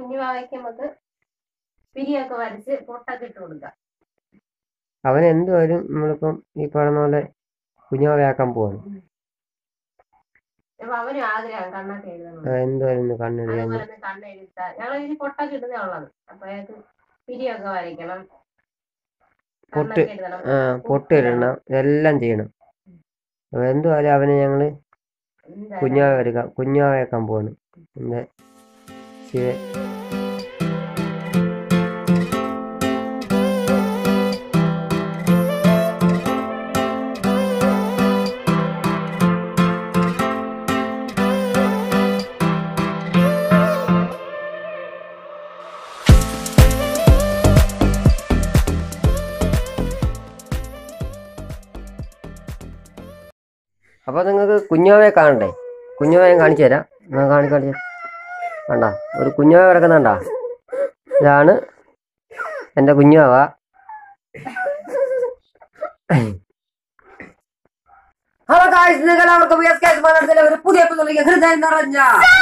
കുഞ്ഞുവാവയ്ക്ക് നമുക്ക് പിരിയൊക്കെ വരച്ച് പൊട്ടൊക്കെ ഇട്ട് കൊടുക്കാം അവൻ എന്തുവായാലും നമ്മളിപ്പം ഈ പറയുന്ന പോലെ കുഞ്ഞാവയാക്കാൻ പോവാണ് അപ്പൊ അവനും ആഗ്രഹം കണ്ണൊക്കെ എഴുതണം ആ, എന്തുവായാലും ഒന്ന് കണ്ണെഴുതാൻ അതുപോലെ തന്നെ കണ്ണെഴുത്ത ഞങ്ങൾ ഇതിന് പൊട്ടൊക്കെ ഇടുന്നേ ഉള്ളത് അപ്പൊ അയാൾക്ക് പിരിയൊക്കെ വരയ്ക്കണം പൊട്ട് കണ്ണൊക്കെ എഴുതണം ആ പൊട്ടിടണം ഇതെല്ലാം ചെയ്യണം അപ്പൊ എന്തുവായാലും അവനെ ഞങ്ങള് എന്തായാലും കുഞ്ഞാവ എടുക്കാം കുഞ്ഞാവയാക്കാൻ പോവാണ് എന്റെ ശിവ അപ്പൊ നിങ്ങൾക്ക് കുഞ്ഞാവയെ കാണണ്ടേ കുഞ്ഞാവയെ കാണിച്ചു തരാം ഞാൻ കാണി കാണിച്ചു കണ്ട ഒരു കുഞ്ഞാവ കിടക്കുന്നുണ്ടാ ഇതാണ് എൻ്റെ കുഞ്ഞാവ ഹലോ ഗായ്സ് നിങ്ങൾ എല്ലാവർക്കും VS Guys മലയാളത്തിലെ ഒരു പുതിയ എപ്പിസോഡിലേക്ക് ഹൃദയം നിറഞ്ഞ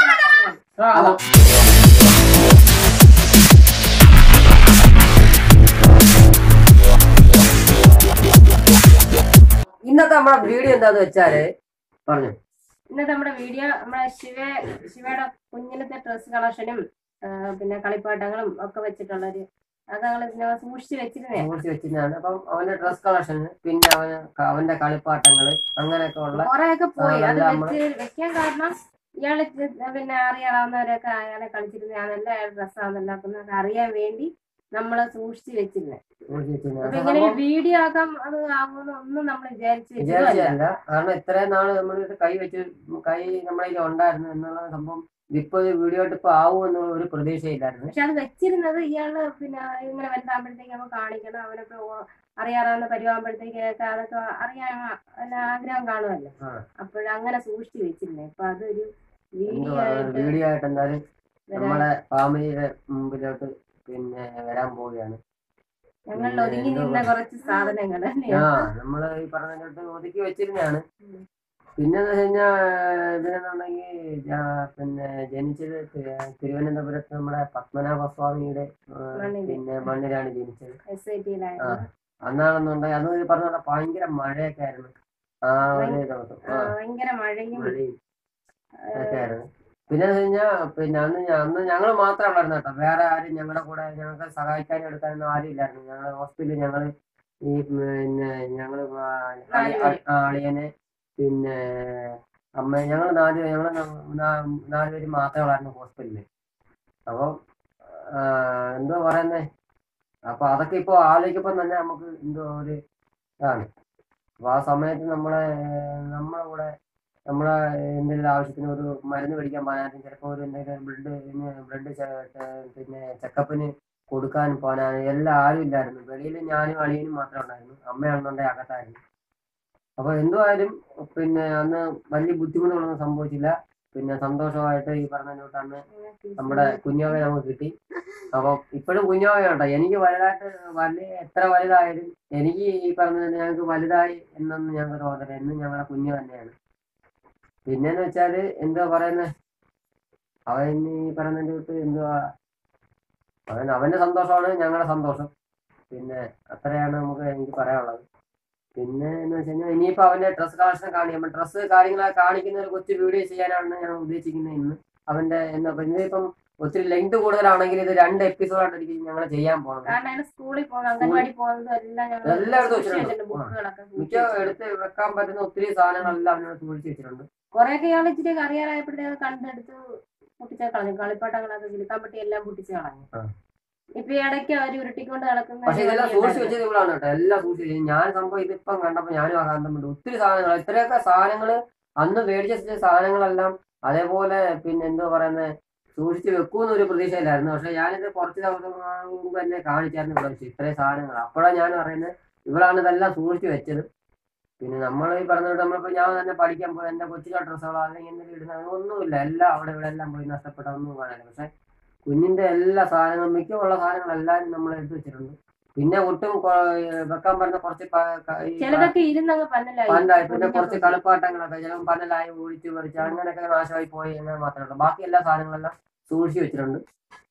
ഇന്നത്തെ നമ്മുടെ വീഡിയോ എന്താന്ന് വെച്ചാല് പറഞ്ഞു ഇന്നത്തെ നമ്മുടെ വീഡിയോ നമ്മുടെ ശിവ ശിവയുടെ കുഞ്ഞിലത്തെ ഡ്രസ് കളക്ഷനും പിന്നെ കളിപ്പാട്ടങ്ങളും ഒക്കെ വെച്ചിട്ടുള്ള ഒരു അത് ഞങ്ങൾ ഇതിനെ സൂക്ഷിച്ച് വെച്ചിരുന്നേ മൂർത്തി വെച്ചിരുന്നതാണ് അപ്പം അവന്റെ ഡ്രസ് കളക്ഷൻ പിന്നെ അവന് ക- അവന്റെ കളിപ്പാട്ടങ്ങള് അങ്ങനെയൊക്കെ ഉള്ള കൊറേയൊക്കെ പോയി ആ, അത് എല്ലാം വെച്ച് വെക്കാൻ കാരണം ഇയാള് ചെ- പിന്നെ അറിയാവുന്നവരൊക്കെ അയാളെ കളിച്ചിരുന്നതാണെല്ലാം അയാൾ ഡ്രസ്സാണെല്ലാം എന്നൊക്കെ അറിയാൻ വേണ്ടി നമ്മള് സൂക്ഷിച്ച് വെച്ചിരുന്നേ മൂർത്തി വെച്ചിരുന്നത് അപ്പൊ അപ്പൊ ഇങ്ങനെ ഒരു സംഭവം വീഡിയോ ആക്കാം അത് ആകുമെന്ന് ഒന്നും നമ്മൾ വിചാരിച്ചു വെച്ചതല്ല വിചാരിച്ചതല്ല കാരണം ഇത്രയും നാള് നമ്മൾ കൈ വെച്ച് കൈ നമ്മളെ കയ്യിൽ ഉണ്ടായിരുന്നു എന്നുള്ള സംഭവം ഇതിപ്പോ ഒരു വീഡിയോ ആയിട്ട് ഇപ്പൊ ആവും എന്നുള്ള ഒരു പ്രതീക്ഷയില്ലായിരുന്നു പക്ഷെ അത് വെച്ചിരുന്നത് ഇയാള് പിന്നെ ഇങ്ങനെ വലുതാകുമ്പോഴത്തേക്ക് നമുക്ക് കാണിക്കണം അവനൊക്കെ ഓ- അറിയാറാവുന്ന പരിവാകുമ്പോഴത്തേക്ക് അതൊക്കെ അറിയാൻ വല്ല ആഗ്രഹം കാണുമല്ലോ ആ. അപ്പോഴങ്ങനെ സൂക്ഷിച്ചു വെച്ചിരുന്നേ അപ്പൊ അതൊരു വീഡിയോ എന്തുവാ ആയിട്ട് വീഡിയോ ആയിട്ട് എന്തായാലും വരാൻ നമ്മുടെ ഫാമിലിയുടെ മുമ്പിലോട്ട് പിന്നെ വരാൻ പോവുകയാണ് ഞങ്ങളിൽ ഒതുങ്ങി നിന്ന കുറച്ച് സാധനങ്ങൾ ആ നമ്മള് ഈ പറഞ്ഞിട്ട് ഒതുക്കി വെച്ചിരുന്നതാണ് ഉം. പിന്നെ എന്ന് വെച്ച് കഴിഞ്ഞാൽ ഇതിനെന്നുണ്ടെങ്കിൽ പിന്നെ ജനിച്ചത് തി- തിരുവനന്തപുരത്ത് നമ്മുടെ പത്മനാഭ സ്വാമിയുടെ ആ, മണ്ണില്. പിന്നെ മണ്ണിലാണ് ജനിച്ചത് എസ് ഐ ടിയിലായിരുന്നു അന്നാണെന്നുണ്ടെങ്കിൽ അന്ന് ഈ പറഞ്ഞ പോലെ ഭയങ്കര മഴയൊക്കെ ആയിരുന്നു ആ ഒരു ദിവസം ആ, ഭയങ്കര മഴയും മഴയും ഒക്കെ ആയിരുന്നു പിന്നെ എന്ന് വെച്ച് കഴിഞ്ഞാൽ പിന്നെ അന്ന് ഞ- അന്ന് ഞങ്ങൾ മാത്രമേ ഉള്ളായിരുന്നു കേട്ടോ വേറെ ആരും ഞങ്ങളുടെ കൂടെ ഞങ്ങൾക്ക് സഹായിക്കാനും എടുക്കാനൊന്നും ആരും ഇല്ലായിരുന്നു ഞങ്ങൾ ഹോസ്പിറ്റലിൽ ഞങ്ങൾ ഈ പിന്നെ ഞങ്ങൾ നാലുപേര്. അളിയനെ പിന്നെ അമ്മ ഞങ്ങൾ നാല് ഞങ്ങൾ നാലുപേര് മാത്രമേ ഉള്ളായിരുന്നു ഹോസ്പിറ്റലിൽ അപ്പം ആ, എന്തോ പറയുന്നേ അപ്പൊ അതൊക്കെ ഇപ്പൊ ആലോചിക്കുമ്പോൾ തന്നെ നമുക്ക് എന്തോ ഒരു ഇതാണ് അപ്പൊ ആ സമയത്ത് നമ്മളെ നമ്മളെ കൂടെ നമ്മളെ എന്തെങ്കിലും ആവശ്യത്തിന് ഒരു മരുന്ന് മേടിക്കാൻ പോകാനായിട്ടും ചിലപ്പോൾ ഒരു എന്തെങ്കിലും ബ്ലഡ് ബ്ലഡ് പിന്നെ ചെക്കപ്പിന് കൊടുക്കാൻ പോകാനും എല്ലാം ആരും ഇല്ലായിരുന്നു വെളിയിൽ ഞാനും അളിയനും മാത്രമേ ഉണ്ടായിരുന്നു അമ്മയാണെന്നുണ്ടെങ്കിൽ അകത്തായിരുന്നു അപ്പൊ എന്തുമായാലും പിന്നെ അന്ന് വലിയ ബുദ്ധിമുട്ടുകളൊന്നും സംഭവിച്ചില്ല പിന്നെ സന്തോഷമായിട്ട് ഈ പറഞ്ഞ തൊട്ട് അന്ന് നമ്മുടെ കുഞ്ഞോവയെ നമുക്ക് കിട്ടി അപ്പം ഇപ്പോഴും കുഞ്ഞോവ കേട്ടോ എനിക്ക് വലുതായിട്ട് വലിയ എത്ര വലുതായാലും എനിക്ക് ഈ പറഞ്ഞ ഞങ്ങൾക്ക് വലുതായി എന്നൊന്നും ഞങ്ങൾക്ക് തോന്നില്ല എന്നും ഞങ്ങളുടെ കുഞ്ഞു തന്നെയാണ് പിന്നെന്ന് വെച്ചാല് എന്താ പറയുന്നത് അവൻ ഈ പറയുന്നതിന്റെ തൊട്ട് എന്തുവാ അവൻ അവന്റെ സന്തോഷമാണ് ഞങ്ങളുടെ സന്തോഷം പിന്നെ അത്രയാണ് നമുക്ക് എനിക്ക് പറയാനുള്ളത് പിന്നെ എന്ന് വെച്ച് കഴിഞ്ഞാൽ ഇനിയിപ്പോ അവന്റെ ഡ്രസ് കളക്ഷൻ കാണിക്കാം ഡ്രസ്സ് കാര്യങ്ങളൊക്കെ കാണിക്കുന്ന ഒരു കൊച്ചു വീഡിയോ ചെയ്യാനാണ് ഞാൻ ഉദ്ദേശിക്കുന്നത് ഇന്ന് അവന്റെ എന്താ ഇന്നിപ്പം ഒത്തിരി ലെങ്ത് കൂടുതലാണെങ്കിൽ ഇത് രണ്ട് എപ്പിസോഡായിട്ട് ഞങ്ങൾ ചെയ്യാൻ പോകുന്നത് കാരണം അതിന് സ്കൂളിൽ പോകുന്നത് അംഗൻവാടി പോകുന്നതും എല്ലാം ഞങ്ങൾ എല്ലായിടത്തും സൂക്ഷിച്ച് വെച്ചിട്ടുണ്ട്. വെച്ചിട്ടുണ്ട്. ബുക്കുകളൊക്കെ മിക്ക സൂക്ഷിച്ച് വെച്ചിട്ടുണ്ട്. എടുത്ത് വെക്കാൻ പറ്റുന്ന ഒത്തിരി സാധനങ്ങളെല്ലാം അവനോട് സൂക്ഷിച്ച് വെച്ചിട്ടുണ്ട് കുറെയൊക്കെ ഇയാൾ ഇച്ചിരി അറിയാറായപ്പോഴത്തേക്ക് അത് കണ്ടെടുത്ത് പൊട്ടിച്ച കളഞ്ഞു കളിപ്പാട്ടങ്ങളൊക്കെ കിലുക്കാൻ പറ്റി എല്ലാം പൊട്ടിച്ച് കളഞ്ഞു ആ. ഇപ്പൊ ഈ ഇടയ്ക്ക് അവർ ഉരുട്ടിക്കൊണ്ട് നടക്കുന്ന പക്ഷെ ഒരു ഇതെല്ലാം വണ്ടി സൂക്ഷിച്ച് ഉണ്ടായിരുന്നു. വെച്ചത് ഇവളാണ് കേട്ടോ എല്ലാം സൂക്ഷിച്ച് വെച്ചത് ഞാൻ സംഭവം ഇതിപ്പം കണ്ടപ്പോ ഞാനും ആകാന്തം വിട്ടു ഒത്തിരി സാധനങ്ങൾ ഇത്രയൊക്കെ സാധനങ്ങൾ അന്ന് മേടിച്ച വെച്ച സാധനങ്ങളെല്ലാം അതേപോലെ പിന്നെ എന്തോ പറയുന്നത് സൂക്ഷിച്ച് വെക്കൂന്ന് ഒരു പ്രതീക്ഷയിലായിരുന്നു പക്ഷെ ഞാനിത് കുറച്ച് ദിവസം മുമ്പ് തന്നെ കാണിച്ചായിരുന്നു ഇവിടെ വെച്ച് ഇത്രയും സാധനങ്ങൾ അപ്പോഴാണ് ഞാൻ പറയുന്നത് ഇവളാണ് ഇതെല്ലാം സൂക്ഷിച്ച് വെച്ചത് പിന്നെ നമ്മൾ ഈ പറഞ്ഞിട്ട് നമ്മളിപ്പോ ഞാൻ തന്നെ പഠിക്കാൻ പോയി എന്റെ കൊച്ചിലെ ഡ്രസ്സുകളോ അല്ലെങ്കിൽ എന്തെങ്കിലും ഇടുന്ന ഒന്നുമില്ല എല്ലാം അവിടെ ഇവിടെ എല്ലാം പോയി നഷ്ടപ്പെട്ട ഒന്നും കാണില്ല പക്ഷെ കുഞ്ഞിന്റെ എല്ലാ സാധനങ്ങളും മിക്കുള്ള സാധനങ്ങളെല്ലാം നമ്മൾ എടുത്തു വെച്ചിട്ടുണ്ട് പിന്നെ ഒട്ടും കൊ- വെക്കാൻ പറ്റുന്ന കുറച്ച് പ- ക- ഈ ചിലതൊക്കെ ഇരുന്നങ്ങ് പന്നലായി പണ്ടായി പിന്നെ പൊടിഞ്ഞു കുറച്ച് പോയി. കളിപ്പാട്ടങ്ങളൊക്കെ ചിലപ്പോൾ പന്നലായി ഒഴിച്ച് പറിച്ച് അങ്ങനെയൊക്കെ നാശമായി പോയി എന്ന് മാത്രമേ ഉള്ളൂ ബാക്കി എല്ലാ സാധനങ്ങളെല്ലാം സൂക്ഷിച്ച് വെച്ചിട്ടുണ്ട്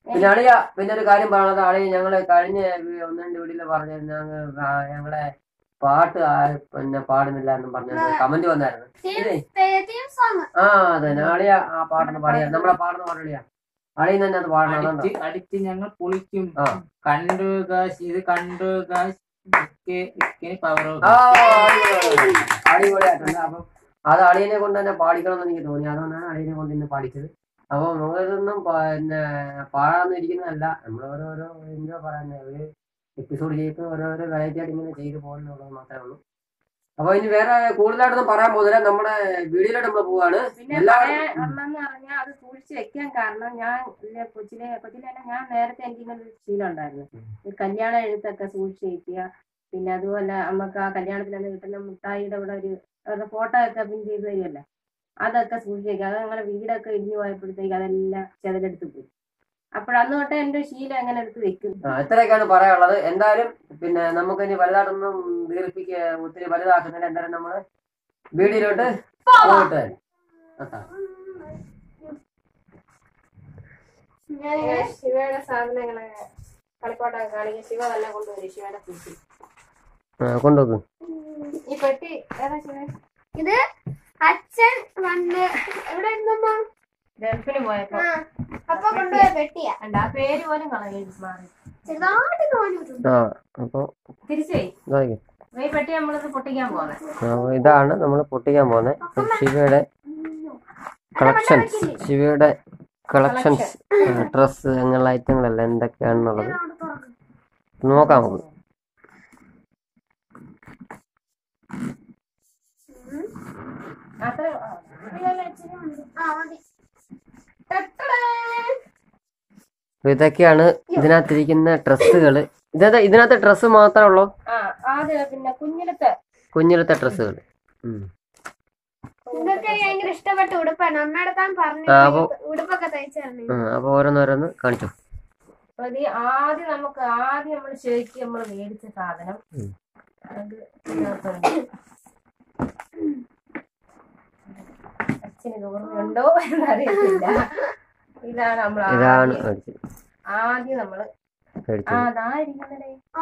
പിന്നെ അളിയ പിന്നെ ഒരു കാര്യം പറയണത് അളിയ ഞങ്ങള് കഴിഞ്ഞ വി- ഒന്ന് രണ്ട് വീട്ടില് പറഞ്ഞിരുന്നു ഞങ്ങൾ ഞങ്ങളെ പാട്ട് ആ- പിന്നെ പാടുന്നില്ല എന്നും പറഞ്ഞ കമന്റ് വന്നായിരുന്നു ഇല്ലേ? തീം സോങ് ആ അതെ അളിയ ആ പാട്ടൊന്ന് പാടിയാ നമ്മളെ പാടുന്ന പാടിയ അളിയ തന്നെ അത് പാടണം അതുകൊണ്ടാ. അടിച്ച് അടിച്ച് ഞങ്ങൾ പൊളിക്കും ആ. കണ്ടു ഗാസ് ഇത് കണ്ടു ഗാസ് പവർ ആ, അടിപൊളി. അടിപൊളിയായിട്ടുണ്ട് അപ്പം അത് അളിയനെ കൊണ്ട് തന്നെ പാടിക്കണം എന്ന് എനിക്ക് തോന്നി അതുകൊണ്ടാണ് അളിയനെ കൊണ്ട് ഇന്ന് പാടിച്ചത് അപ്പൊ നമ്മളിതൊന്നും പിന്നെ പാടാന്ന് ഇരിക്കുന്നതല്ല നമ്മൾ ഓരോരോ എന്താ പറയുന്നത് ഒരു എപ്പിസോഡ് ചെയ്ത് ഓരോരോ വെറൈറ്റി ആയിട്ട് ഇങ്ങനെ ചെയ്തു പോകുന്നുള്ളത് മാത്രമേ ഉള്ളൂ അപ്പൊ ഇനി വേറെ കൂടുതലായിട്ടൊന്നും പറയാൻ പോകുന്നില്ല നമ്മുടെ വീഡിയോയിലോട്ട് നമ്മൾ പോവാണ് പിന്നെ എല്ലാവരും- പറയാൻ അന്നെന്ന് പറഞ്ഞാൽ അത് സൂക്ഷിച്ച് വെക്കാൻ കാരണം ഞാൻ ഇല്ലേ കൊച്ചിലെ കൊച്ചിലെ തന്നെ ഞാൻ നേരത്തെ എനിക്ക് ഇങ്ങനെ ഒരു ശീലം ഉണ്ടായിരുന്നു ഈ കല്യാണ എഴുത്തൊക്കെ സൂക്ഷിച്ച് വെക്കുക പിന്നെ അതുപോലെ നമുക്ക് ആ കല്യാണത്തിൽ അന്ന് കിട്ടുന്ന മുട്ടായിയുടെ കൂടെ ഒരു അവരുടെ ഫോട്ടോ ഒക്കെ പിൻ ചെയ്ത് തരുമല്ലോ അതൊക്കെ സൂക്ഷിച്ച് വെക്കുക അത് ഞങ്ങളുടെ വീടൊക്കെ ഇടിഞ്ഞു പോയപ്പോഴത്തേക്ക് അതെല്ലാം ചെതലെടുത്ത് പോയി അപ്പോഴന്ന് തൊട്ടേ എന്റെ ശീലം എങ്ങനെ എടുത്ത് വെക്കും ആ, ഇത്രയൊക്കെയാണ് പറയാനുള്ളത് എന്തായാലും പിന്നെ നമുക്ക് ഇനി വലുതായിട്ടൊന്നും ദീർഘിപ്പിക്ക ഒത്തിരി വലുതാക്കുന്നില്ല എന്തായാലും നമ്മള് വീഡിയോയിലോട്ട് പോയിട്ട് വരാം. അതാണ്. ഇങ്ങനെ ശിവയുടെ സാധനങ്ങളെ കളിപ്പാട്ടൊക്കെ കാണിക്കുക ശിവ തന്നെ കൊണ്ടുവരും ശിവയുടെ കൂട്ടി ആ, കൊണ്ടുവെക്ക് ഈ പെട്ടി ഏതാ ശിവ ഇത് അച്ഛൻ പണ്ട് എവിടെ ഇരുന്നമ്മ ഗൾഫിന് പോയപ്പോ ആ അപ്പൊ കൊണ്ടുപോയ പെട്ടിയാ ഉണ്ട് ആ പേര് പോലും കളയും മാറി ചെറുതായിട്ട് തോന്നിയിട്ടുണ്ട് ആ അപ്പൊ തിരിച്ചേ ഇതാക്കി. ഈ പെട്ടി നമ്മളിത് പൊട്ടിക്കാൻ പോകുന്നത് ആ, ഇതാണ് നമ്മൾ പൊട്ടിക്കാൻ പോകുന്നത് ശിവയുടെ കളക്ഷൻസ് ശിവയുടെ കളക്ഷൻസ് ഡ്രസ്സ് അങ്ങനെയുള്ള ഐറ്റങ്ങളെല്ലാം എന്തൊക്കെയാണെന്നുള്ളത് നോക്കാം നമുക്ക് അത്ര ആ മതി ടട്ടടാ. അപ്പൊ ഇതൊക്കെയാണ് ഇതിനകത്തിരിക്കുന്ന ഡ്രസ്സുകൾ ഇതേതാ ഇതിനകത്ത് ഡ്രസ്സ് മാത്രമേ ഉള്ളൂ ആ ആദ്യം പിന്നെ കുഞ്ഞിലത്തെ കുഞ്ഞിലത്തെ ഡ്രസ്സുകൾ ഇതൊക്കെ ഭയങ്കര ഇഷ്ടപ്പെട്ട ഉടുപ്പാണ് അമ്മയുടെ താൻ പറഞ്ഞു ആ, അപ്പൊ- ഉടുപ്പൊക്കെ തയ്ച്ചു തരണേ അപ്പൊ ഓരോന്നോരോന്ന് കാണിച്ചു പ്രതി ആദ്യം നമുക്ക് ആദ്യം നമ്മൾ ശരിക്കും നമ്മൾ മേടിച്ച സാധനം ഉം. അത് ഇതിനകത്തുണ്ട്. അച്ഛന് ഇത് ഓർമ്മയുണ്ടോ എന്നറിയത്തില്ല ഇതാണ് നമ്മൾ ഇതാണ് ആദ്യം മേടിച്ചത് ആദ്യം നമ്മള് ആ മേടിച്ചത് അതായിരിക്കുന്നതേ ആ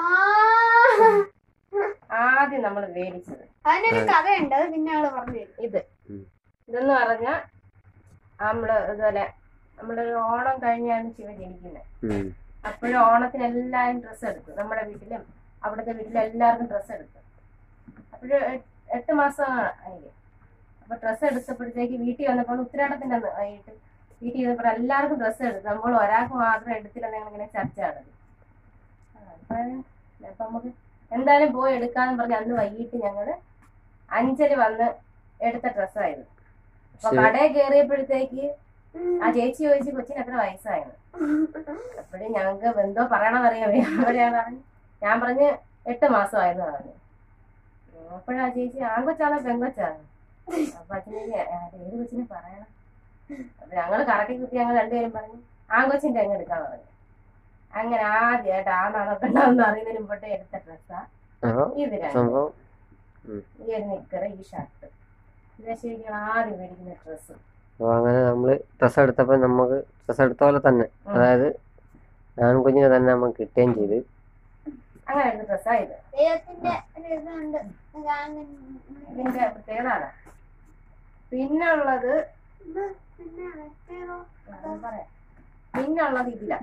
ആദ്യം നമ്മൾ മേടിച്ചത് അതിനൊരു കഥയുണ്ട് അത് പിന്നെ ആള് പറഞ്ഞു തരും ഇത് ഉം. ഇതെന്ന് പറഞ്ഞാ നമ്മള് ഇതുപോലെ നമ്മളൊരു ഓണം കഴിഞ്ഞാണ് ശിവ ജനിക്കുന്നത് ഉം. അപ്പോഴും ഓണത്തിന് എല്ലാവരും ഡ്രസ്സ് എടുത്തു നമ്മുടെ വീട്ടിലും അവിടുത്തെ വീട്ടിലും എല്ലാവർക്കും ഡ്രസ്സ് എടുത്തു അപ്പോഴും എട്ട് മാസം ആയി അപ്പൊ ഡ്രസ്സ് എടുത്തപ്പോഴത്തേക്ക് വീട്ടിൽ വന്നപ്പോൾ ഉത്തരാടത്തിന്റെ അന്ന് വൈകിട്ട് വീട്ടിൽ ചെയ്തപ്പോൾ എല്ലാവർക്കും ഡ്രസ്സ് എടുത്തു നമ്മൾ ഒരാൾക്ക് മാത്രം എടുത്തില്ല ഇങ്ങനെ ചർച്ച നടന്നു അപ്പൊ അപ്പൊ നമുക്ക് എന്തായാലും പോയി എടുക്കാന്ന് പറഞ്ഞ് അന്ന് വൈകിട്ട് ഞങ്ങള് അഞ്ചല് വന്ന് എടുത്ത ഡ്രസ്സായിരുന്നു അപ്പൊ ശരി. കടയിൽ കയറിയപ്പോഴത്തേക്ക് ആ ചേച്ചി ചോദിച്ചു കൊച്ചിന് എത്ര വയസ്സായിരുന്നു അപ്പോഴും ഞങ്ങൾക്ക് എന്തോ പറയണമെന്നറിയാൻ അവരാ പറഞ്ഞു ഞാൻ പറഞ്ഞ് എട്ട് മാസമായിരുന്നു പറഞ്ഞു അപ്പോഴാ ചേച്ചി ആൺകൊച്ചാണോ പെൺകൊച്ചാണോ അപ്പൊ അച്ഛനെ ഏത് കൊച്ചിനെ പറയണം അപ്പൊ ഞങ്ങള് കറക്കി കുത്തി ഞങ്ങൾ രണ്ടുപേരും പറഞ്ഞു ആൺകൊച്ചിന്റെ അങ്ങ് എടുക്കാൻ പറഞ്ഞു അങ്ങനെ ആദ്യമായിട്ട് ആണാണോ പെണ്ണാണെന്ന് അറിയുന്നതിന് മുമ്പോട്ടേ എടുത്ത ഡ്രസ്സാ അപ്പൊ ഇത് രണ്ട് സംഭവം ഈ ഒരു നിക്കറ് ഈ ഷർട്ട് ഇത് ശരിക്കും ആദ്യം മേടിക്കുന്ന ഡ്രസ്സ് അപ്പൊ അങ്ങനെ നമ്മള് ഡ്രസ്സ് എടുത്തപ്പോ നമുക്ക് ഡ്രസ്സ് എടുത്ത പോലെ തന്നെ അതായത് ഞാൻ കുഞ്ഞിനെ തന്നെ നമുക്ക് കിട്ടുകയും ചെയ്ത് അങ്ങനെ ഒരു ഡ്രസ്സാ ഇത് ദൈവത്തിന്റെ ഒരു ഇതുണ്ട് ഗാനം. ഇതിന്റെ പ്രത്യേകത അതാ. പിന്നെ ഉള്ളത് പിന്നെ മറ്റേതോ? ഞാൻ പറയാം പിന്നെ ഉള്ളത് ഇതില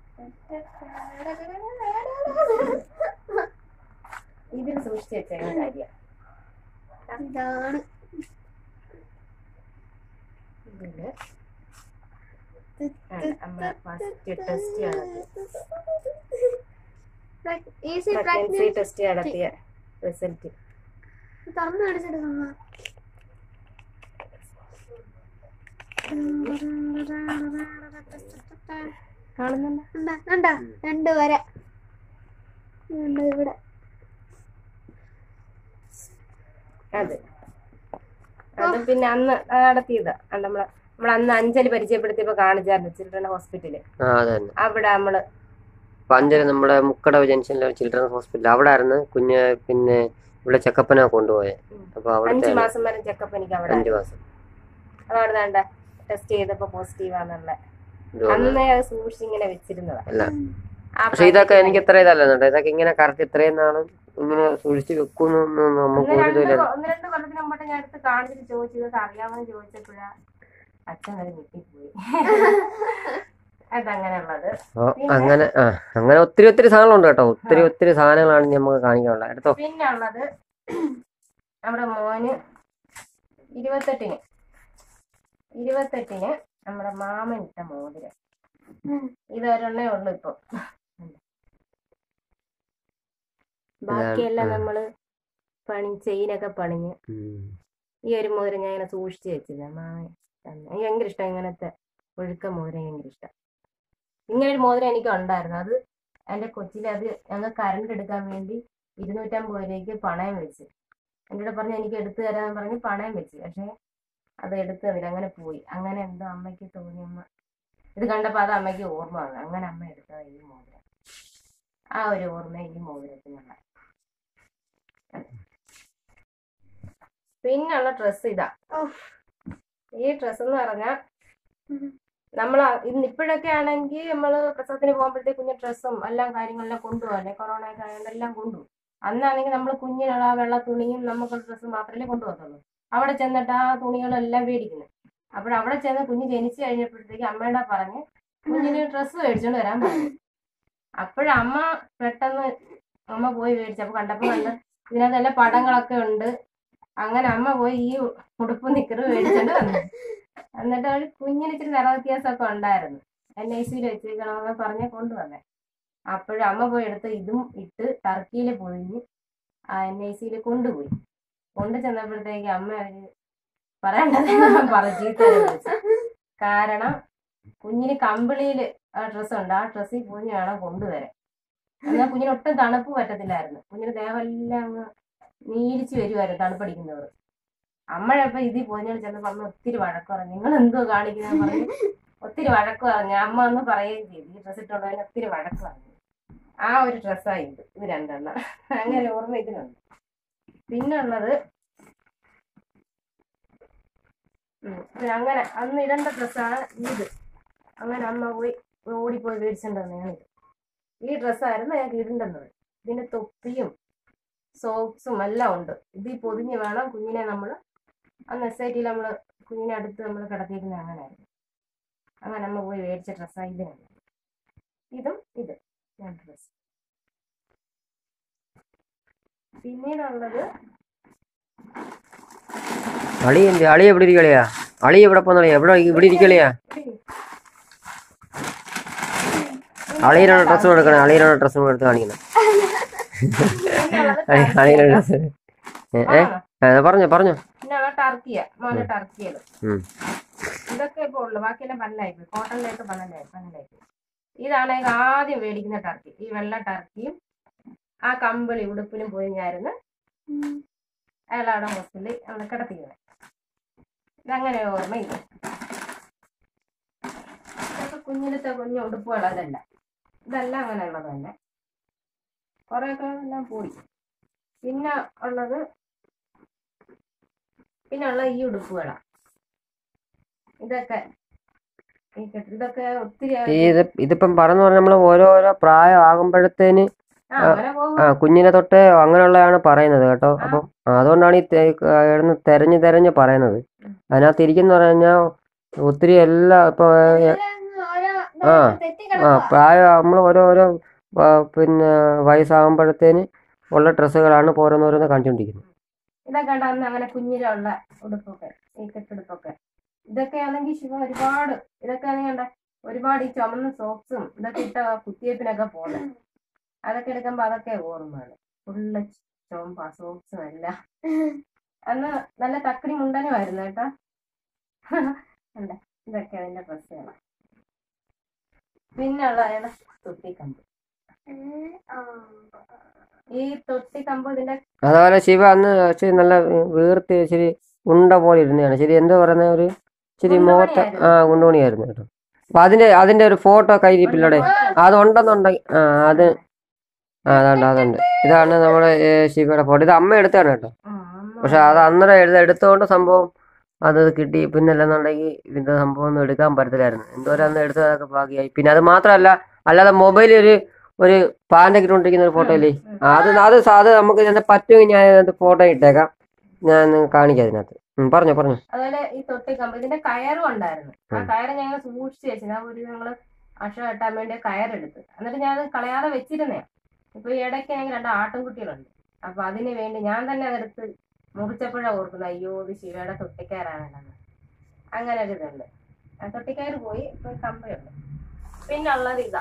ഇതിൽ സൂക്ഷിച്ച് വെച്ചേക്കുന്ന കാര്യം ഇതാണ് ഇതില് ആണ് നമ്മളെ ഫസ്റ്റ് ടെസ്റ്റ് നടത്തിയ ഈസി പ്രഗ്നൻസി ടെസ്റ്റ് നടത്തിയ റിസൾട്ട് തുറന്നു കാണിച്ചെടുക്കുന്ന കാണുന്നുണ്ടോ കണ്ട രണ്ട് വര ഉണ്ട് ഇവിടെ അത് അത് പിന്നെ അന്ന് നടത്തിയതാ അത് നമ്മളെ നമ്മൾ അന്ന് അഞ്ചല് പരിചയപ്പെടുത്തിയപ്പോ കാണിച്ചായിരുന്നു ചിൽഡ്രൻ ഹോസ്പിറ്റല് ആ അതെ തന്നെ അവിടെ നമ്മള് അപ്പൊ അഞ്ചല് നമ്മുടെ മുക്കടവ് ജംഗ്ഷനിലെ ചിൽഡ്രൻസ് ഹോസ്പിറ്റൽ അവിടെ ആയിരുന്നു കുഞ്ഞ് പിന്നെ ഇവിടെ ചെക്കപ്പന കൊണ്ടുപോയത് ഉം. അപ്പൊ അഞ്ചു അവിടുത്തെ മാസം വരെ ചെക്കപ്പ് എനിക്ക് അവിടെ അഞ്ചു മാസം അതാണ് വേണ്ട ടെസ്റ്റ് ചെയ്തപ്പോ പോസിറ്റീവ് ആണെന്നുള്ള ഇത് തോന്നുന്നു. അന്നേ അത് സൂക്ഷിച്ച് ഇങ്ങനെ വെച്ചിരുന്നതാ അല്ല ആ പക്ഷെ ഇതൊക്കെ എനിക്ക് ഇത്ര ഇതല്ല കേട്ടോ ഇതൊക്കെ ഇങ്ങനെ കറക്റ്റ് ഇത്രയും നാളും ഇങ്ങനെ സൂക്ഷിച്ച് വെക്കുന്നൊന്നും നമുക്ക് ഒന്ന് ഒരു രണ്ട് ഇതില്ല കൊ- ഒന്ന് രണ്ട് കൊല്ലത്തിന് മുമ്പ് ഞാൻ എടുത്ത് കാണിച്ചിട്ട് ചോദിച്ചു ഇതൊക്കെ അറിയാമെന്ന് ചോദിച്ചപ്പോഴാ അച്ഛൻ വരെ ഞെട്ടിപ്പോയി അതങ്ങനെയുള്ളത് അപ്പൊ അങ്ങനെ ആ അങ്ങനെ ഒത്തിരി ഒത്തിരി സാധനങ്ങളുണ്ട് കേട്ടോ ഒത്തിരി ഒത്തിരി സാധനങ്ങളാണ് ഇനി നമുക്ക് കാണിക്കാനുള്ളത് എടുത്തോ പിന്നെ ഉള്ളത് നമ്മുടെ മോന് ഇരുപത്തെട്ടിന് ഇരുപത്തെട്ടിന് നമ്മുടെ മാമൻ ഇട്ട മോതിരം ഇതൊരെണ്ണേ ഉള്ളു ഇപ്പൊ ബാക്കിയെല്ലാം ഇതാണ്, ആ. നമ്മള് പണി ചെയിനൊക്കെ പണിഞ്ഞ് ഉം. ഈ ഒരു മോതിരം ഞാൻ ഇങ്ങനെ സൂക്ഷിച്ച് വെച്ചില്ല മാമൻ തന്നെ എനിക്ക് ഭയങ്കര ഇഷ്ടം ഇങ്ങനത്തെ ഒഴുക്ക മോതിരം ഭയങ്കര ഇഷ്ടം ഇങ്ങനെ ഒരു മോതിരം എനിക്ക് ഉണ്ടായിരുന്നു അത് എൻ്റെ കൊച്ചിലെ അത് ഞങ്ങൾ കറണ്ട് എടുക്കാൻ വേണ്ടി ഇരുന്നൂറ്റമ്പത് രൂപയ്ക്ക് പണയം വെച്ച് എൻ്റെ കൂടെ പറഞ്ഞ് എനിക്ക് എടുത്തു തരാന്ന് പറഞ്ഞ് പണയം വെച്ച് പക്ഷേ അത് എടുത്തു തന്നില്ല അങ്ങനെ പോയി അങ്ങനെ എന്തോ അമ്മയ്ക്ക് തോന്നി അമ്മ ഇത് കണ്ടപ്പോൾ അത് അമ്മയ്ക്ക് ഓർമ്മ വന്നു അങ്ങനെ അമ്മ എടുത്തത് ഈ മോതിരം ആ ഒരു ഓർമ്മ ഈ മോതിരത്തിനുള്ള പിന്നുള്ള ഡ്രസ്സ് ഇതാ ഈ ഡ്രസ്സ് എന്ന് പറഞ്ഞാൽ നമ്മൾ ഇന്ന് ഇപ്പോഴൊക്കെ ആണെങ്കിൽ നമ്മൾ പ്രസവത്തിന് പോകുമ്പോഴത്തേക്ക് കുഞ്ഞു ഡ്രസ്സും എല്ലാം കാര്യങ്ങളെല്ലാം കൊണ്ടുപോകല്ലേ കൊറോണ ഒക്കെ ആയതുകൊണ്ട് എല്ലാം കൊണ്ടുപോകും അന്നാണെങ്കിൽ നമ്മൾ കുഞ്ഞിനുള്ള ആ വെള്ള തുണിയും നമുക്കുള്ള ഡ്രസ്സ് മാത്രമേ കൊണ്ടുപോകത്തുള്ളൂ അവിടെ ചെന്നിട്ട് ആ തുണികളെല്ലാം മേടിക്കുന്നത് അപ്പോൾ അവിടെ ചെന്ന് കുഞ്ഞ് ജനിച്ചു കഴിഞ്ഞപ്പോഴത്തേക്ക് അമ്മയുടെ പറഞ്ഞ് കുഞ്ഞിന് ഡ്രസ്സ് മേടിച്ചോണ്ട് വരാൻ പറഞ്ഞു അപ്പോഴമ്മ പെട്ടെന്ന് അമ്മ പോയി മേടിച്ചപ്പോൾ കണ്ടപ്പോൾ കണ്ട് ഇതിനകത്തെല്ലാം പടങ്ങളൊക്കെ ഉണ്ട് അങ്ങനെ അമ്മ പോയി ഈ ഉടുപ്പ് നിക്കറ് മേടിച്ചോണ്ട് വന്നു എന്നിട്ട് ഒരു കുഞ്ഞിന് ഇച്ചിരി നിറ വ്യത്യാസമൊക്കെ ഉണ്ടായിരുന്നു എൻ ഐ സിയിൽ വെച്ചേക്കണമെന്ന് പറഞ്ഞ് കൊണ്ടുവന്നേ അപ്പോഴും അമ്മ പോയി എടുത്ത് ഇതും ഇട്ട് ടർക്കിയിൽ പൊതിഞ്ഞ് ആ എൻ ഐ സിയിൽ കൊണ്ടുപോയി കൊണ്ടു ചെന്നപ്പോഴത്തേക്ക് അമ്മ ഒരു പറയണ്ടത് പറഞ്ഞു ചീത്ത വിളിച്ചു കാരണം കുഞ്ഞിന് കമ്പിളിയിൽ ആ ഡ്രസ്സ് ഉണ്ട് ആ ഡ്രസ്സിൽ പൊതിഞ്ഞ് വേണം കൊണ്ടുവരാൻ എന്നാൽ കുഞ്ഞിന് ഒട്ടും തണുപ്പ് പറ്റത്തില്ലായിരുന്നു കുഞ്ഞിന് ദേഹമെല്ലാം അങ്ങ് നീലിച്ച് വരുമായിരുന്നു തണുപ്പടിക്കുന്നവർ അമ്മഴപ്പം ഇതിൽ പൊതിഞ്ഞോട് ചെന്നപ്പോൾ അമ്മ ഒത്തിരി വഴക്ക് പറഞ്ഞു നിങ്ങൾ എന്തോ കാണിക്കുന്നത് പറഞ്ഞ് ഒത്തിരി വഴക്ക് പറഞ്ഞു അമ്മ ഒന്ന് പറയുകയും ചെയ്തു ഈ ഡ്രസ്സ് ഇട്ടുള്ളതിന് ഒത്തിരി വഴക്ക് പറഞ്ഞു ആ ഒരു ഡ്രസ്സായി ഇത് ഇത് രണ്ടെണ്ണം അങ്ങനെ ഓർമ്മ ഇതിനുണ്ട് പിന്നെ ഉള്ളത് ഉം, പിന്നെ അങ്ങനെ അന്ന് ഇടേണ്ട ഡ്രസ്സാണ് ഇത് അങ്ങനെ അമ്മ പോയി ഓടിപ്പോയി മേടിച്ചിട്ട് വന്നതാണിത് ഈ ഡ്രസ്സായിരുന്നു ഞങ്ങൾക്ക് ഇടേണ്ടത് ഇതിന് തൊപ്പിയും സോക്സും എല്ലാം ഉണ്ട് ഇതിൽ പൊതിഞ്ഞ് വേണം കുഞ്ഞിനെ നമ്മൾ അന്ന് എസ് ഐ ടിയിൽ നമ്മൾ കുഞ്ഞിനെ അടുത്ത് നമ്മൾ കിടത്തിയിരിക്കുന്നത് അങ്ങനെയായിരുന്നു അങ്ങനെ അമ്മ പോയി മേടിച്ച ഡ്രസ്സാണ് ഇതിനുണ്ട് ഇതും ഇത് രണ്ട് ഡ്രസ്സ് പിന്നീടുള്ളത് അളി എന്ത് അളി എവിടെ ഇരിക്കളിയാ അളി എവിടെ പോന്നളിയാ എവിടെ ഇവിടെ ഇരിക്കളിയാ അളിയിലാണ് ഡ്രസ്സ് എടുക്കണേ അളിയിലാണ് ഡ്രസ്സ് എടുത്ത് കാണിക്കുന്നത് അളി അളിയിലാണ് ഡ്രസ്സ് ഏ ഏ ആ, പറഞ്ഞോ പറഞ്ഞോ പിന്നെ ടർക്കിയ മോനെ ടർക്കിയത് ഉം. ഇതൊക്കെ ഇപ്പോൾ ഉള്ളു ബാക്കിയെല്ലാം പന്നലായി പോയി കോട്ടണിലേക്ക് പന്നലായി പന്നലായി പോയി ഇതാണ് ഞങ്ങൾക്ക് ആദ്യം മേടിക്കുന്ന ടർക്കി ഈ വെള്ള ടർക്കിയും ആ കമ്പിളി ഉടുപ്പിലും പൊതിഞ്ഞായിരുന്നു അയാളവിടെ ഹോസ്പിറ്റലിൽ നമ്മൾ കിടത്തിയത് ഇതങ്ങനെ ഓർമ്മ ഇല്ല ഇതൊക്കെ കുഞ്ഞിലത്തെ കുഞ്ഞു ഉടുപ്പുകളതല്ല ഇതെല്ലാം അങ്ങനെയുള്ളത് തന്നെ കുറേയൊക്കെ എല്ലാം പോയി പിന്നെ ഉള്ളത് പിന്നെ ഉള്ള ഈ ഉടുപ്പുകളാണ് ഇതൊക്കെ ഈ കെട്ട് ഇതൊക്കെ ഒത്തിരി ഈ ഇത് ഇതിപ്പം പറഞ്ഞു പറഞ്ഞാൽ നമ്മൾ ഓരോരോ പ്രായം ആകുമ്പോഴത്തേന് ആ, അങ്ങനെ പോകും ആ കുഞ്ഞിനെ തൊട്ട് അങ്ങനെയുള്ളതാണ് പറയുന്നത് കേട്ടോ അപ്പം അതുകൊണ്ടാണ് ഈ തെ- കിടന്ന് തെരഞ്ഞ് തെരഞ്ഞ് പറയുന്നത് അതിനകത്ത് ഇരിക്കുന്ന പറഞ്ഞാൽ ഒത്തിരി എല്ലാ ഇപ്പൊ ഏ, ആ, ആ പ്രായം നമ്മൾ ഓരോരോ ആ, പിന്നെ വയസ്സാകുമ്പോഴത്തേന് ഉള്ള ഡ്രസ്സുകളാണ് ഇപ്പോൾ ഓരോന്നോരോന്ന് കാണിച്ചുകൊണ്ടിരിക്കുന്നത് ഇതൊക്കെ ഉണ്ട് അന്ന് അങ്ങനെ കുഞ്ഞിലുള്ള ഉടുപ്പൊക്കെ ഈ കെട്ടുടുപ്പൊക്കെ ഇതൊക്കെ ആണെങ്കിൽ ശിവ ഒരുപാട് ഇതൊക്കെ ആണെങ്കിൽ കണ്ട ഒരുപാട് ഈ ചുമന്ന സോക്സും ഇതൊക്കെ ഇട്ട കുത്തിയപ്പിനൊക്കെ പോകുന്നത് അതൊക്കെ എടുക്കുമ്പോ അതൊക്കെ ഓർമ്മയാണ് ഫുള്ള് ചുമപ്പ സോക്സും എല്ലാം അന്ന് നല്ല തക്കടി മുണ്ടനുമായിരുന്നു കേട്ടോ ഉണ്ട് ഇതൊക്കെ അതിന്റെ ഡ്രസ്സുകളാണ് പിന്നെ ഉള്ള ഏതാ തൊട്ടിക്കമ്പ് ഈ തൊട്ടിക്കമ്പ് ഇതിന്റെ അതുപോലെ ശിവ അന്ന് ഇച്ചിരി നല്ല വീർത്തി ഇച്ചിരി ഉണ്ട പോലെ ഇരുന്നതാണ് ശരി എന്താ പറയുന്ന ഒരു ഇച്ചിരി മുഖത്ത് ആ ഗുണ്ടുമണിയായിരുന്നു കേട്ടോ അപ്പൊ അതിന്റെ അതിന്റെ ഒരു ഫോട്ടോ കയ്യിരിപ്പില്ലടെ അതുണ്ടെന്നുണ്ടെങ്കിൽ ആ അത് ആ അതുണ്ട് അതുണ്ട് ഇതാണ് നമ്മുടെ ഏ, ശിവയുടെ ഫോട്ടോ ഇത് അമ്മ എടുത്താണ് കേട്ടോ ആ, അമ്മ പക്ഷെ അത് അന്നേരം എഴുത എടുത്തോണ്ട് സംഭവം അത് കിട്ടി പിന്നെ അല്ലെന്നുണ്ടെങ്കിൽ ഇതിന്റെ സംഭവം ഒന്നും എടുക്കാൻ പറ്റത്തില്ലായിരുന്നു എന്തോരാന്ന് എടുത്തതൊക്കെ ഭാഗ്യമായി പിന്നെ അത് മാത്രമല്ല അല്ലാതെ മൊബൈലിൽ ഒരു ഒരു പാൻ്റ് ഇട്ടുകൊണ്ടിരിക്കുന്ന ഒരു ഫോട്ടോ ഇല്ലേ ഉം. ആ, അത് അത് സാ- അത് നമുക്ക് ഞാൻ പറ്റുമെങ്കിൽ ഞാൻ അതിനകത്ത് ഫോട്ടോ ഇട്ടേക്കാം ഞാൻ നിങ്ങൾക്ക് കാണിക്കാം അതിനകത്ത് ഉം, പറഞ്ഞോ പറഞ്ഞോ അതുപോലെ ഈ തൊട്ടി കമ്പ് ഇതിന്റെ കയറും ഉണ്ടായിരുന്നു ആ ഉം. കയറ് ഞങ്ങൾ സൂക്ഷിച്ച് വെച്ചു ആ ഒരു ഞങ്ങള് അഷ കെട്ടാൻ വേണ്ടി ആ കയറെടുത്ത് എന്നിട്ട് ഞാൻ അത് കളയാതെ വെച്ചിരുന്നേ ഇപ്പൊ ഈ ഇടയ്ക്ക് ഞങ്ങൾ രണ്ട് ആട്ടിൻകുട്ടികളുണ്ട് അപ്പൊ അതിന് വേണ്ടി ഞാൻ തന്നെ അതെടുത്ത് മുറിച്ചപ്പോഴാണ് ഓർക്കുന്നത് അയ്യോ ഇത് ശിവയുടെ തൊട്ടിക്കയറാണെന്ന് അങ്ങനെ ഒരു ഇതുണ്ട് ആ തൊട്ടിക്കയറ് പോയി ഇപ്പൊ ഈ കമ്പയുണ്ട് പിന്നെ ഉള്ളത് ഇതാ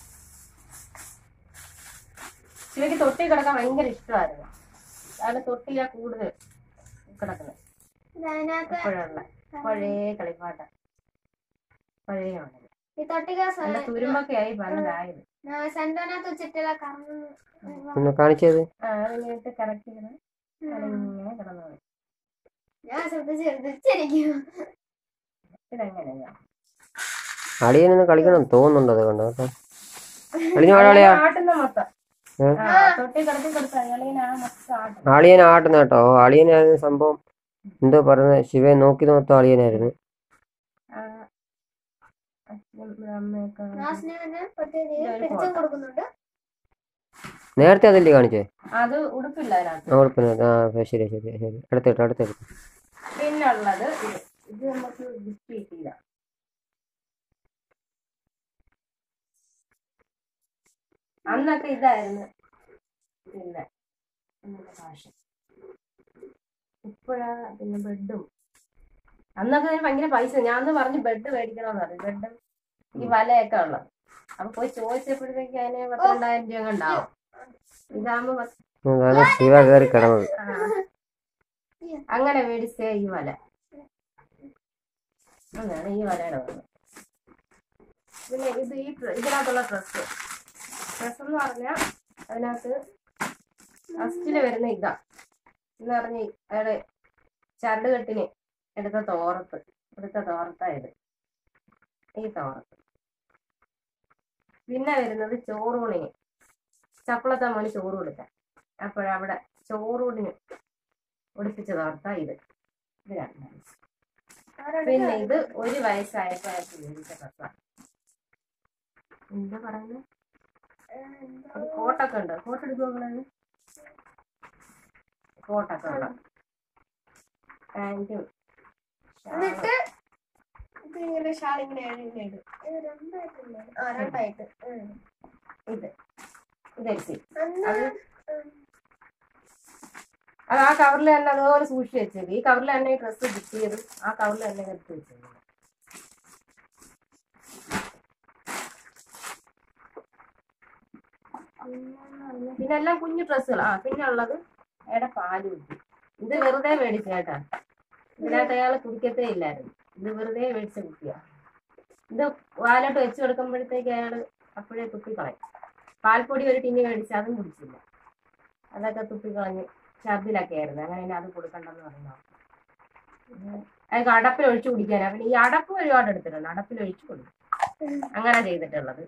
ശിവയ്ക്ക് തൊട്ടി കിടക്കാൻ ഭയങ്കര ഇഷ്ടമായിരുന്നു അതാണ് തൊട്ടിയാ കൂടുതൽ കിടക്കുന്നത് ഇതിനകത്ത് ഇപ്പോഴുള്ള പഴയ കളിപ്പാട്ട പഴയ മോഡൽ ഈ തൊട്ടിക നല്ല തുരുമ്പൊക്കെ ആയി പലതായത് സെന്ററിനകത്ത് വെച്ചിട്ടുള്ള കറങ്ങുന്ന ഒന്ന് കാണിച്ചത് ആ അതിങ്ങനെ കറക്റ്റ് ചെയ്ത് അതിങ്ങനെ കിടന്നു പോയി ഞാൻ ശ്രദ്ധിച്ച് ശ്രദ്ധിച്ചിരിക്കും ഇതെങ്ങനെയാ അളിയനൊന്ന് കളിക്കണം തോന്നുന്നുണ്ട് അത് കണ്ടോ കേട്ടോ അളിഞ്ഞ ആളിയാ ആട്ടുന്ന മൊത്തം ഏ? ആ തൊട്ടി കിടത്തി കൊടുത്ത അയാളിങ്ങനെ ആ മൊത്തം ആട്ടും അളിയൻ ആട്ടുന്ന കേട്ടോ അളിയനായിരുന്നു സംഭവം എന്തോ പറയുന്നത് ശിവയെ നോക്കി മൊത്തം അളിയനായിരുന്നു ആ, അച്ഛനും അമ്മയൊക്കെ നാസിനെ തന്നെ പ്രത്യേക രീതിയിൽ ഇതൊരു പിടിച്ചു photo. കൊടുക്കുന്നുണ്ട് നേരത്തെ അതല്ലേ കാണിച്ചേ അത് ഉടുപ്പില്ല അതിനകത്ത് ആ കുഴപ്പമില്ല ആ ശരി ശരി ശരി അടുത്തിട്ട് അടുത്തിട്ട് പിന്നെ ഉള്ളത് ഇത് ഇത് നമുക്ക് ഗിഫ്റ്റ് കിട്ടിയില്ല അന്നൊക്കെ ഇതായിരുന്നു പിന്നെ ഇന്നത്തെ ഫാഷൻ ഇപ്പോഴാ പിന്നെ ബെഡും അന്നൊക്കെ ഇതിന് ഭയങ്കര പൈസ ഞാൻ അന്ന് പറഞ്ഞു ബെഡ് മേടിക്കണമെന്ന് പറഞ്ഞു ബെഡും ഈ വലയൊക്കെ ഉള്ളത് അപ്പൊ പോയി ചോദിച്ചപ്പോഴത്തേക്ക് അതിന് പന്ത്രണ്ടായിരം രൂപ ഉണ്ടാവും ഇതാകുമ്പോ പത്ത് അതാണ് ശിവ കയറി കിടന്നത് ആ. അങ്ങനെ മേടിച്ച ഈ വല അതാണ് ഈ വലയുടെ വന്നത് പിന്നെ ഇത് ഈ ഡ്ര- ഇതിനകത്തുള്ള ഡ്രസ്സ് ഡ്രസ്സ് എന്ന് പറഞ്ഞാൽ അതിനകത്ത് ഫസ്റ്റില് വരുന്ന ഇതാ എന്ന് പറഞ്ഞ അയാള് ചരട് കെട്ടിന് എടുത്ത തോറത്ത് എടുത്ത തോറത്താ ഇത് ഈ തോറത്ത് പിന്നെ വരുന്നത് ചോറൂണിന് ചപ്പളത്തെ മോന് ചോറ് കൊടുക്കാൻ അപ്പോഴവിടെ ചോറൂടിന് ഒടിപ്പിച്ച തോർത്ത ഇത് ഇത് രണ്ടാണ് പിന്നെ ഇത് ഒരു വയസ്സായപ്പോ അയാൾക്ക് മേടിച്ച ഡ്രസ്സാണ് എന്താ പറയുന്നത് ഒരു കോട്ടൊക്കെ ഉണ്ട് കോട്ട് എടുക്കുമ്പോഴാണ് കോട്ടൊക്കെ ഉള്ള പാൻറ്റും എന്നിട്ട് ഇത് ഇങ്ങനെ ഷാൾ ഇങ്ങനെ ഇങ്ങനെ ഇടും ഇത് രണ്ടായിട്ടില്ലേ ആ രണ്ടായിട്ട് ഉം. ഇത് ഇതെടുത്ത് അന്ന് അത് അത് ആ കവറിൽ തന്നെ അതുപോലെ സൂക്ഷിച്ച് വെച്ചത് ഈ കവറിൽ തന്നെ ഈ ഡ്രസ്സ് കിട്ടിയത് ആ കവറിൽ തന്നെ എടുത്ത് വെച്ചത് പിന്നെ എല്ലാം കുഞ്ഞു ഡ്രസ്സുകൾ ആ പിന്നെ ഉള്ളത് അയാളുടെ പാല് കുട്ടി ഇത് വെറുതെ മേടിച്ച കേട്ടാ ഇതിനകത്ത് അയാൾ കുടിക്കത്തേ ഇല്ലായിരുന്നു ഇത് വെറുതെ മേടിച്ച കുട്ടിയാ ഇത് വാലോട്ട് വെച്ച് കൊടുക്കുമ്പോഴത്തേക്ക് അയാൾ അപ്പോഴേ തുപ്പിക്കളയും പാൽപ്പൊടി ഒരു ടിന്ന് മേടിച്ച് അതും കുടിച്ചില്ല അതൊക്കെ തുപ്പിക്കളഞ്ഞ് ഛർദിലൊക്കെ ആയിരുന്നു അങ്ങനെ ഇനി അത് കൊടുക്കണ്ടെന്ന് പറഞ്ഞു അതൊക്കെ അടപ്പിൽ ഒഴിച്ചു കുടിക്കാനാ പിന്നെ ഈ അടപ്പ് ഒരുപാട് എടുത്തിട്ടുണ്ട് അടപ്പിൽ ഒഴിച്ചു കൊടുക്കും അങ്ങനെ ചെയ്തിട്ടുള്ളത്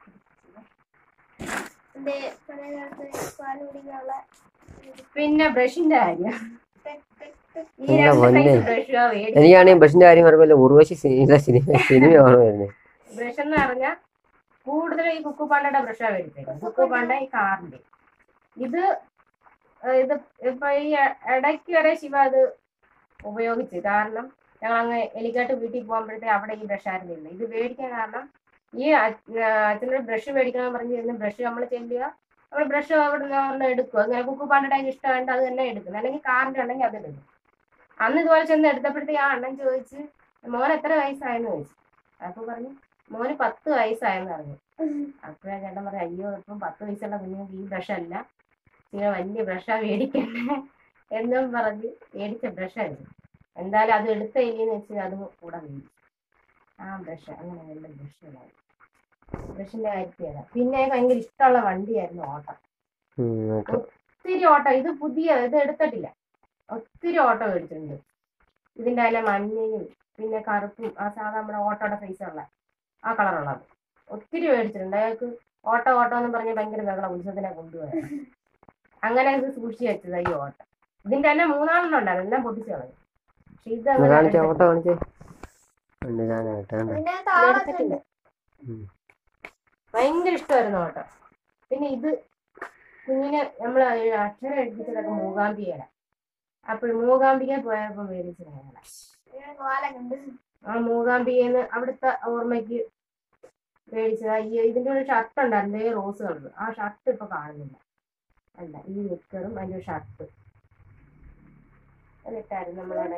എന്റെ പഴയ കാലത്ത് പാല് കുടിക്കാനുള്ള പിന്നെ ബ്രഷിന്റെ കാര്യം ഈ എന്താ രണ്ട് പൊന്നേ. സൈസ് ബ്രഷ് മേടിച്ചു എനിക്കാണെങ്കിൽ ബസ്സിന്റെ കാര്യം പറയുമ്പോൾ ഉർവശി സിനിമ സിനിമ കാണുമായിരുന്നു ബ്രഷ് എന്ന് പറഞ്ഞാൽ കൂടുതലും ഈ കുക്കു പാണ്ടയുടെ ബ്രഷാ മേടിച്ചേക്കുന്നത് കുക്കു പാണ്ട ഈ കാറിന്റെ ഇത് ഏഹ് ഇത് ഇപ്പൊ ഈ എ- ഇടയ്ക്ക് വരെ ശിവ അത് ഉപയോഗിച്ചു കാരണം ഞങ്ങൾ അങ്ങ് എലിക്കാട്ട് വീട്ടിൽ പോകുമ്പോഴത്തേ അവിടെ ഈ ബ്രഷ് ആയിരുന്നില്ല ഇത് മേടിക്കാൻ കാരണം ഈ അച്ഛനോട് ബ്രഷ് മേടിക്കണം പറഞ്ഞ് ഇരുന്ന് ബ്രഷ് നമ്മൾ ചെല്ലുക നമ്മൾ ബ്രഷ് അവിടെ നിന്ന് ഒരെണ്ണം എടുക്കും അങ്ങനെ കുക്കു പാണ്ടയുടെ അതിന് ഇഷ്ടമുണ്ട് അത് തന്നെ എടുക്കും അല്ലെങ്കിൽ കാറിന്റെ ഉണ്ടെങ്കിൽ അത് എടുക്കും അന്ന് ഇതുപോലെ ചെന്ന് എടുത്തപ്പോഴത്തേക്ക് ആ അണ്ണൻ ചോദിച്ച് മോൻ എത്ര വയസ്സായെന്ന് ചോദിച്ചു അപ്പൊ പറഞ്ഞു മോന് പത്ത് വയസ്സായെന്ന് പറഞ്ഞു അപ്പോഴാ ചേട്ടൻ പറഞ്ഞു അയ്യോ ഇപ്പം പത്ത് വയസ്സുള്ള കുഞ്ഞുങ്ങൾക്ക് ഈ ബ്രഷ് അല്ല ഇങ്ങനെ വലിയ ബ്രഷാ മേടിക്കണ്ടേ എന്നും പറഞ്ഞ് മേടിച്ച ബ്രഷായിരുന്നു എന്തായാലും അത് എടുത്ത ഇല്ലെന്ന് വെച്ച് അതും കൂടെ മേടിച്ചു ആ ബ്രഷ് അങ്ങനെ നല്ല ബ്രഷുകളായി ബ്രഷിന്റെ കാര്യത്തിൽ ഏതാ പിന്നെ ഭയങ്കര ഇഷ്ടമുള്ള വണ്ടിയായിരുന്നു ഓട്ടം ഉം, ഓക്കെ. ഒത്തിരി ഓട്ടം ഇത് പുതിയ ഇത് എടുത്തിട്ടില്ല ഒത്തിരി ഓട്ടോ മേടിച്ചിട്ടുണ്ട് ഇതിന്റെ അതിലെ മഞ്ഞയും പിന്നെ കറുപ്പും ആ സാധാ നമ്മുടെ ഓട്ടോയുടെ സൈസ് ഉള്ള ആ കളറുള്ളത് ഒത്തിരി മേടിച്ചിട്ടുണ്ട് അയാൾക്ക് ഓട്ടോ ഓട്ടോ എന്ന് പറഞ്ഞ് ഭയങ്കര ബഹളം ഉത്സവത്തിനെ കൊണ്ടുപോയത് അങ്ങനെ ഇത് സൂക്ഷിച്ച് വെച്ചത് ഈ ഓട്ടം ഇതിന്റെ തന്നെ മൂന്നാലെണ്ണം ഉണ്ടായിരുന്നു എല്ലാം പൊട്ടിച്ചു കളഞ്ഞു പക്ഷെ ഇത് ഒന്ന് അങ്ങനെ കാണിച്ചേ എടുത്തിട്ടില്ല. ഫോട്ടോ കാണിച്ചേ ഉണ്ട് ഞാനായിട്ട് കണ്ടോ പിന്നെ ഇത് താളൊക്കെ എടുത്തിട്ടില്ല. ഉം. ഭയങ്കര ഇഷ്ടമായിരുന്നു കേട്ടോ പിന്നെ ഇത് കുഞ്ഞിനെ നമ്മൾ അക്ഷരം എഴുതിച്ചതൊക്കെ മൂകാംബികയുടെ അപ്പോൾ മൂകാംബിക പോയപ്പോൾ മേടിച്ചത് ഞങ്ങളെ കോലൊക്കെ ഉണ്ട് ആ മൂകാംബികന്ന് അവിടുത്തെ ഓർമ്മയ്ക്ക് മേടിച്ചത് ഈ ഇതിന്റെ ഒരു ഷർട്ട് ഉണ്ടായിരുന്നു ദേ റോസ് കളർ ആ ഷർട്ട് ഇപ്പൊ കാണുന്നില്ല അല്ല ഈ നിക്കറും അതിന്റെ ഷർട്ട് അതിട്ടായിരുന്നു നമ്മളവിടെ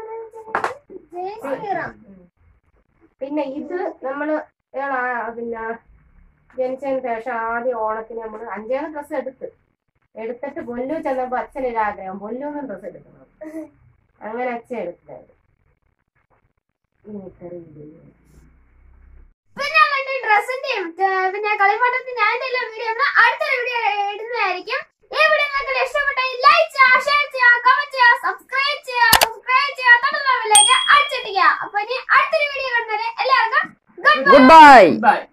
ഉം. പിന്നെ ഇത് നമ്മള് ഇയാള് ആ- പിന്നെ ജനിച്ചതിന് ശേഷം ആദ്യം ഓണത്തിന് നമ്മൾ അഞ്ചേന്ന് ഡ്രസ്സ് എടുത്ത് എടുത്തിട്ട് പൊല്ലു ചെന്നപ്പോ അച്ഛനൊരു ആഗ്രഹം പൊല്ലൂന്നും ഡ്രസ്സ് എടുക്കണം അങ്ങനെ അച്ഛൻ എടുത്തതായിരുന്നു ഈ നിക്കറ് ഇത്. പിന്നെ ഡ്രസ്സിന്റെയും പിന്നെ കളിപ്പാട്ടത്തിന്റെ ഞാൻ എല്ലാം വീഡിയോ അടുത്തൊരു വീഡിയോ ഇടുന്നതായിരിക്കും ഈ വീഡിയോ നിങ്ങൾക്ക് ഇഷ്ടപ്പെട്ടെങ്കിൽ ലൈക്ക് ചെയ്യുക ഷെയർ ചെയ്യുക കമന്റ് ചെയ്യുക സബ്സ്ക്രൈബ് ചെയ്യുക സബ്സ്ക്രൈബ് ചെയ്യുക തൊട്ടുള്ള ബെല്ലേക്ക് അടിച്ചിട്ടിക്കുക അപ്പൊ ഇനി അടുത്തൊരു വീഡിയോ കാണുന്നവരെ എല്ലാവർക്കും ഗുഡ് ഗുഡ് ബൈ ബൈ